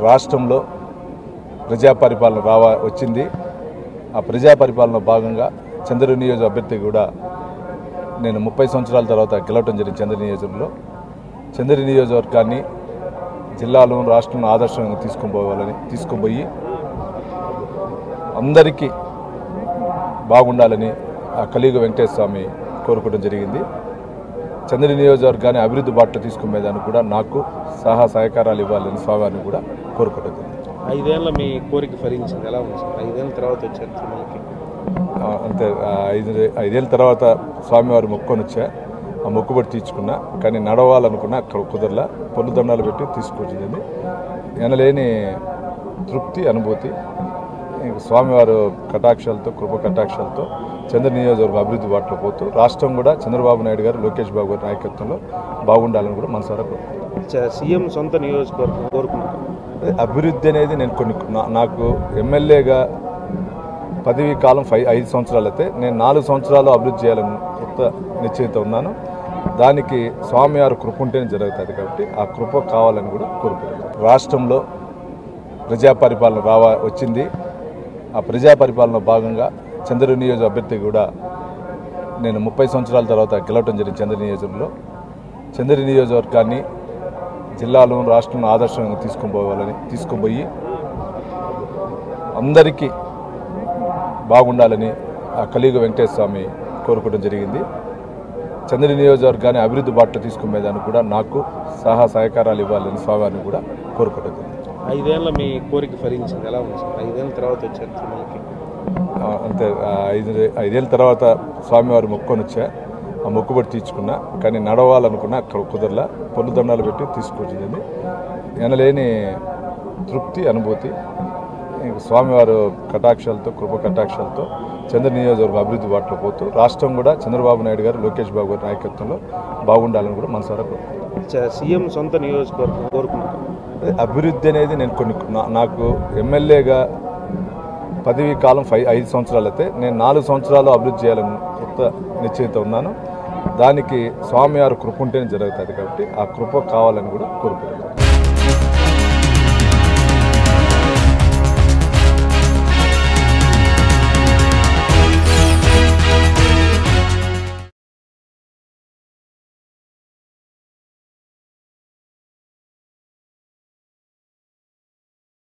రాష్ట్రంలో ప్రజా పరిపాలన రావా వచ్చింది ఆ ప్రజా పరిపాలన భాగంగా చంద్ర నియోజక అభ్యర్థి కూడా నేను ముప్పై సంవత్సరాల తర్వాత గెలవటం జరిగింది చంద్ర నియోజకంలో చంద్ర నియోజకవర్గాన్ని జిల్లాలో రాష్ట్రంలో ఆదర్శంగా తీసుకొని పోవాలని తీసుకొని పోయి అందరికీ బాగుండాలని ఆ కలియుగ వెంకటేశ్వర స్వామి కోరుకోవడం జరిగింది చంద్ర నియోజకవర్గాన్ని అభివృద్ధి బాటలో తీసుకునేదానికి కూడా నాకు సహా సహకారాలు ఇవ్వాలని స్వామివారిని కూడా కోరుకోవడం జరిగింది ఐదేళ్ల మీ కోరిక ఫలించింది ఎలా ఉంది సార్ ఐదేళ్ల తర్వాత వచ్చారు తిరుమలకి ఆ, అంతే ఆ, ఐదు ఐదేళ్ళ తర్వాత స్వామివారి మొక్కుకొని వచ్చా ఆ మొక్కుబడి తీర్చుకున్నా కానీ నడవాలనుకున్నా అక్కడ కుదరలా పొల్లు దండాలు పెట్టి తీసుకొచ్చింది ఎనలేని తృప్తి అనుభూతి ఇంక స్వామివారు కటాక్షాలతో కృప కటాక్షాలతో చంద్ర నియోజకవర్గం అభివృద్ధి బాటలో పోతూ రాష్ట్రం కూడా చంద్రబాబు నాయుడు గారు లోకేష్ బాబు గారి నాయకత్వంలో బాగుండాలని కూడా మనసారా కోరుకుంటున్నాను. చ- సీఎం సొంత నియోజకవర్గం కోరుకున్నారు అదే అభివృద్ధి అనేది నేను కొన్ని నా- నాకు ఎమ్మెల్యేగా పదవీ కాలం ఫైవ్ ఐదు సంవత్సరాలు అయితే నేను నాలుగు సంవత్సరాలు అభివృద్ధి చేయాలని కొత్త నిశ్చయిత ఉన్నాను దానికి స్వామివారి కృప ఉంటేనే జరుగుతుంది కాబట్టి ఆ కృప కావాలని కూడా కోరుకుంటున్నాను రాష్ట్రంలో ప్రజా పరిపాలన రావా వచ్చింది ఆ ప్రజా పరిపాలన భాగంగా చంద్ర నియోజక అభ్యర్థి కూడా నేను ముప్పై సంవత్సరాల తర్వాత గెలవటం జరిగింది చంద్ర నియోజకంలో చంద్ర నియోజకవర్గాన్ని జిల్లాలో రాష్ట్రంలో ఆదర్శంగా తీసుకొని పోవాలని తీసుకొని పోయి అందరికీ బాగుండాలని ఆ కలియుగ వెంకటేశ్వర స్వామి కోరుకోవడం జరిగింది చంద్ర నియోజకవర్గాన్ని అభివృద్ధి బాటలో తీసుకునేదానికి కూడా నాకు సహా సహకారాలు ఇవ్వాలని స్వామివారిని కూడా కోరుకోవడం జరిగింది ఐదేళ్ల మీ కోరిక ఫలించింది ఎలా ఉంది సార్ ఐదేళ్ల తర్వాత వచ్చారు తిరుమలకి ఆ, అంతే ఆ, ఐదు ఐదేళ్ళ తర్వాత స్వామివారి మొక్కుకొని వచ్చా ఆ మొక్కుబడి తీర్చుకున్నా కానీ నడవాలనుకున్నా అక్కడ కుదరలా పొల్లు దండాలు పెట్టి తీసుకొచ్చింది ఎనలేని తృప్తి అనుభూతి ఇంక స్వామివారు కటాక్షాలతో కృప కటాక్షాలతో చంద్ర నియోజకవర్గం అభివృద్ధి బాటలో పోతూ రాష్ట్రం కూడా చంద్రబాబు నాయుడు గారు లోకేష్ బాబు గారి నాయకత్వంలో బాగుండాలని కూడా మనసారా కోరుకుంటున్నాను. చ- సీఎం సొంత నియోజకవర్గం కోరుకున్నారు అదే అభివృద్ధి అనేది నేను కొన్ని నా- నాకు ఎమ్మెల్యేగా పదవీ కాలం ఫైవ్ ఐదు సంవత్సరాలు అయితే నేను నాలుగు సంవత్సరాలు అభివృద్ధి చేయాలని కొత్త నిశ్చయిత ఉన్నాను దానికి స్వామివారి కృప ఉంటేనే జరుగుతుంది కాబట్టి ఆ కృప కావాలని కూడా కోరుకుంటున్నాను